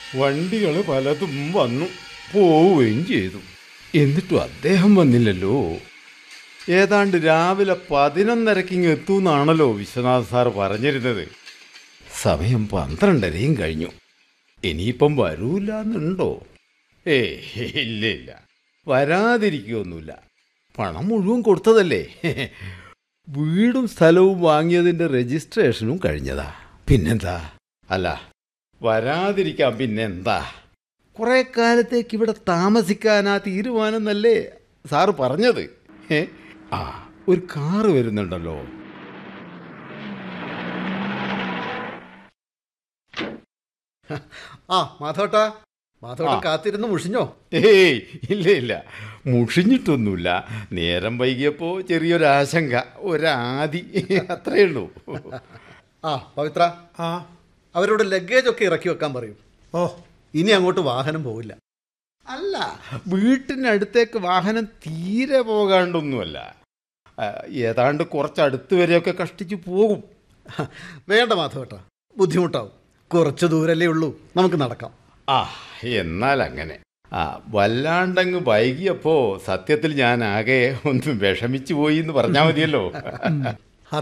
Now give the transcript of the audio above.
വണ്ടികൾ പലതും വന്നു പോവുകയും ചെയ്തു എന്നിട്ടും അദ്ദേഹം വന്നില്ലല്ലോ ഏതാണ്ട് രാവിലെ പതിനൊന്നരക്കിങ് എത്തൂന്നാണല്ലോ വിശ്വനാഥ് സാർ പറഞ്ഞിരുന്നത് സമയം പന്ത്രണ്ടരയും കഴിഞ്ഞു ഇനിയിപ്പം വരൂലെന്നുണ്ടോ ഏ ഇല്ല ഇല്ല വരാതിരിക്കുകയൊന്നുമില്ല പണം മുഴുവൻ കൊടുത്തതല്ലേ വീടും സ്ഥലവും വാങ്ങിയതിൻ്റെ രജിസ്ട്രേഷനും കഴിഞ്ഞതാ പിന്നെന്താ അല്ല വരാതിരിക്കാം പിന്നെന്താ കുറേ കാലത്തേക്ക് ഇവിടെ താമസിക്കാനാ തീരുമാനം എന്നല്ലേ സാറ് പറഞ്ഞത് ഏ ആ ഒരു കാറ് വരുന്നുണ്ടല്ലോ ആ മാധവട്ടാ മാധവട്ട ആ. കാത്തിരുന്ന് മുഷിഞ്ഞോ ഏയ് ഇല്ല ഇല്ല മുഷിഞ്ഞിട്ടൊന്നുമില്ല നേരം വൈകിയപ്പോൾ ചെറിയൊരാശങ്ക ഒരാദി അത്രയേ ഉള്ളൂ ആ പവിത്ര ആ അവരോട് ലഗേജ് ഒക്കെ ഇറക്കി വെക്കാൻ പറയൂ ഓ ഇനി അങ്ങോട്ട് വാഹനം പോവില്ല അല്ല വീട്ടിനടുത്തേക്ക് വാഹനം തീരെ പോകാണ്ടൊന്നുമല്ല ആ, ഏതാണ്ട് കുറച്ചടുത്ത് വരെയൊക്കെ കഷ്ടിച്ച് പോകും വേണ്ട മാധവട്ട ബുദ്ധിമുട്ടാവും കുറച്ച് ദൂരല്ലേ ഉള്ളൂ നമുക്ക് നടക്കാം ആ എന്നാൽ അങ്ങനെ ആ വല്ലാണ്ടങ്ങ് വൈകിയപ്പോൾ സത്യത്തിൽ ഞാൻ ആകെ ഒന്ന് വിഷമിച്ചു പോയി എന്ന് പറഞ്ഞാൽ മതിയല്ലോ